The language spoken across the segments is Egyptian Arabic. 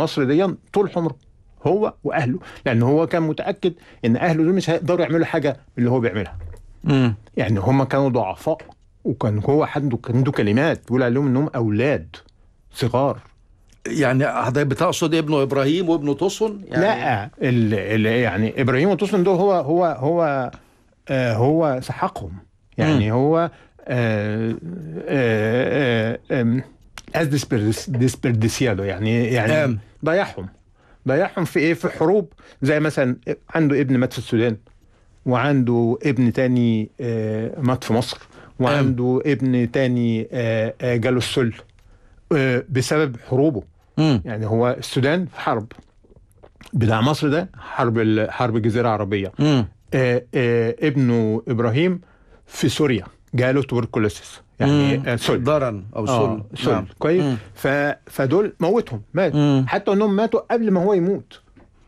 مصر دي طول عمره هو واهله لان هو كان متاكد ان اهله دول مش هيقدروا يعملوا حاجه اللي هو بيعملها مم. يعني هم كانوا ضعفاء وكان هو عنده عنده كلمات بيقول عليهم انهم اولاد صغار يعني حضرتك بتقصد ابنه ابراهيم وابنه طسن يعني لا ال ال يعني ابراهيم وطوسن ده هو هو هو آه هو سحقهم يعني هو آه آه آه آم، از ديسبردس- ديسبرديسيادو يعني يعني آم. ضيعهم ضيعهم في ايه في حروب زي مثلا عنده ابن مات في السودان وعنده ابن تاني آه مات في مصر وعنده ابن تاني آه آه جاله السل آه بسبب حروبه مم. يعني هو السودان في حرب بتاع مصر ده حرب ال- حرب الجزيره العربيه مم. آه آه ابنه ابراهيم في سوريا جاله توبركلوسيس يعني آه سل ضرن او اه سل سل نعم. كويس مم. ف... فدول موتهم مات مم. حتى انهم ماتوا قبل ما هو يموت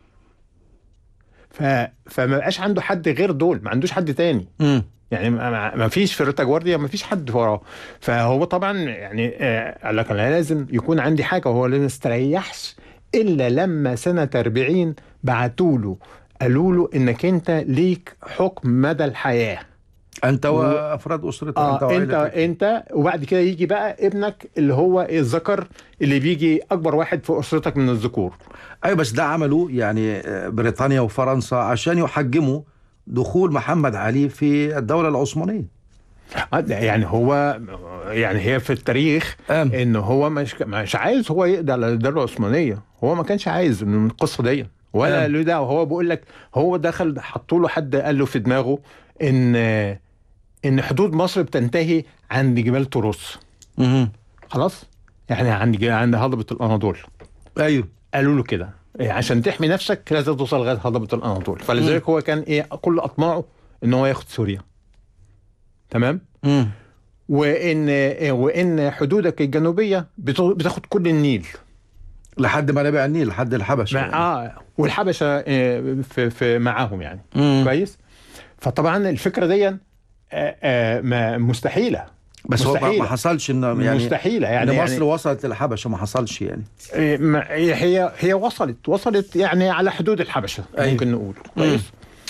ف... فما بقاش عنده حد غير دول ما عندوش حد تاني مم. يعني ما- ما ما فيش في روتا جوارديا ما فيش حد وراه فهو طبعا يعني آه، قال لك انا لازم يكون عندي حاجه وهو ما استريحش الا لما سنه 40 بعتوا له قالوا له انك انت ليك حكم مدى الحياه انت وافراد اسرتك انت اه انت وعائلتك انت وبعد كده يجي بقى ابنك اللي هو الذكر اللي بيجي اكبر واحد في اسرتك من الذكور ايوه بس ده عملوا يعني آه، بريطانيا وفرنسا عشان يحجموا دخول محمد علي في الدوله العثمانيه آه، ده يعني هو يعني هي في التاريخ أم. ان هو مش مش عايز هو يقضي على الدوله العثمانيه هو ما كانش عايز من القصه دي ولا أم. له ده هو بيقول لك هو دخل حطوا له حد قال له في دماغه ان ان حدود مصر بتنتهي عند جبال طروس مهم. خلاص يعني عند عند هضبه الاناضول ايوه قالوا له كده إيه، عشان تحمي نفسك لازم توصل لغايه هضبه الاناضول فلذلك هو كان ايه كل اطماعه ان هو ياخد سوريا تمام مم. وان إيه، وان حدودك الجنوبيه بت- بتاخد كل النيل لحد ما نبع النيل لحد الحبشه مع اه والحبشه إيه، في, في معاهم يعني مم. كويس فطبعا الفكره دي آه، آه، ما- مستحيله بس هو ما- ما مستحيلة. حصلش ان يعني مستحيله يعني, يعني مصر يعني وصلت للحبشه ما حصلش يعني إيه، ما- هي هي وصلت وصلت يعني على حدود الحبشه أيوة. ممكن نقول كويس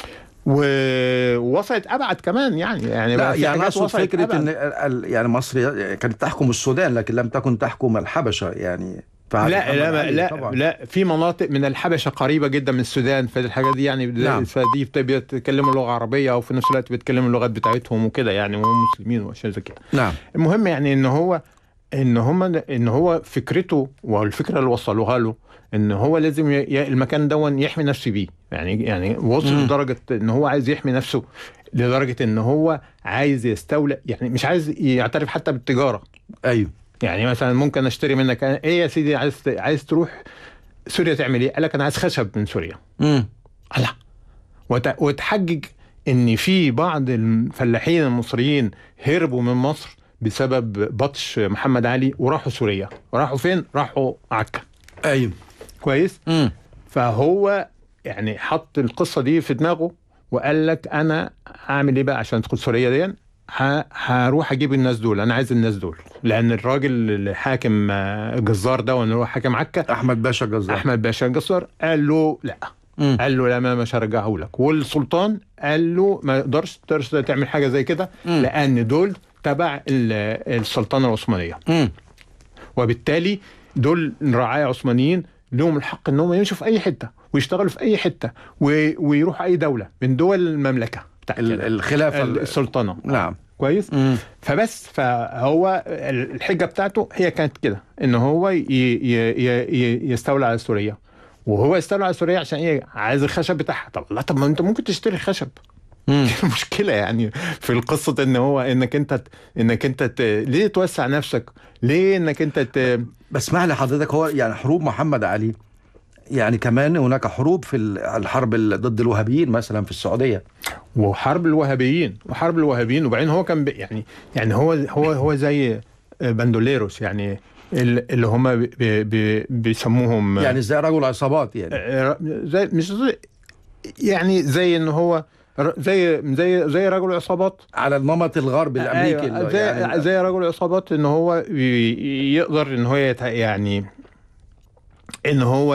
ووصلت ابعد كمان يعني يعني لا بقى في يعني حاجات اقصد وصلت فكره أبعد. ان ال- يعني مصر كانت تحكم السودان لكن لم تكن تحكم الحبشه يعني فعلى لا محمد لا علي لا طبعا. لا في مناطق من الحبشه قريبه جدا من السودان فالحاجات دي يعني نعم. فدي بت- بيتكلموا لغه عربيه وفي نفس الوقت بيتكلموا اللغات بتاعتهم وكده يعني وهم مسلمين واشياء زي كده نعم المهم يعني ان هو ان هم ان هو فكرته والفكره اللي وصلوها له ان هو لازم ي- ي- المكان دون يحمي نفسه بيه يعني يعني وصل مم. لدرجه ان هو عايز يحمي نفسه لدرجه ان هو عايز يستولى يعني مش عايز يعترف حتى بالتجاره ايوه يعني مثلا ممكن اشتري منك أنا- ايه يا سيدي عايز عايز تروح سوريا تعمل ايه؟ قال لك انا عايز خشب من سوريا مم. الله وت- وتحجج ان في بعض الفلاحين المصريين هربوا من مصر بسبب بطش محمد علي وراحوا سوريا راحوا فين راحوا عكا ايوه كويس مم. فهو يعني حط القصه دي في دماغه وقال لك انا هعمل ايه بقى عشان ادخل سوريا دي ه- هروح اجيب الناس دول انا عايز الناس دول لان الراجل اللي حاكم آه، جزار ده اللي هو حاكم عكا احمد باشا جزار احمد باشا الجزار قال له لا مم. قال له لا ما مش هرجعه لك والسلطان قال له ما يقدرش تقدرش تعمل حاجه زي كده مم. لان دول تبع ال- السلطنه العثمانيه مم. وبالتالي دول رعايا عثمانيين لهم الحق انهم يمشوا في اي حته ويشتغلوا في اي حته و- ويروحوا اي دوله من دول المملكه ال- بتاعتنا الخلافه ال- السلطنه نعم كويس مم. فبس فهو الحجه بتاعته هي كانت كده ان هو ي- ي- ي- ي- يستولى على سوريا وهو يستولى على سوريا عشان ايه عايز الخشب بتاعها طب لا طب ما انت ممكن تشتري خشب مم. المشكله يعني في القصه ان هو انك انت انك انت ت... ليه توسع نفسك ليه انك انت ت... بس اسمح لي حضرتك هو يعني حروب محمد علي يعني كمان هناك حروب في ال- الحرب ال- ضد الوهابيين مثلا في السعوديه وحرب الوهابيين وحرب الوهابيين وبعدين هو كان ب... يعني يعني هو هو هو زي باندوليروس يعني ال- اللي هم بي... بي... بيسموهم يعني زي رجل عصابات يعني آه، زي مش زي يعني زي ان هو ر- زي زي زي رجل عصابات على النمط الغربي الامريكي أيوة اللي زي يعني زي رجل عصابات ان هو ي- يقدر ان هو يت... يعني ان هو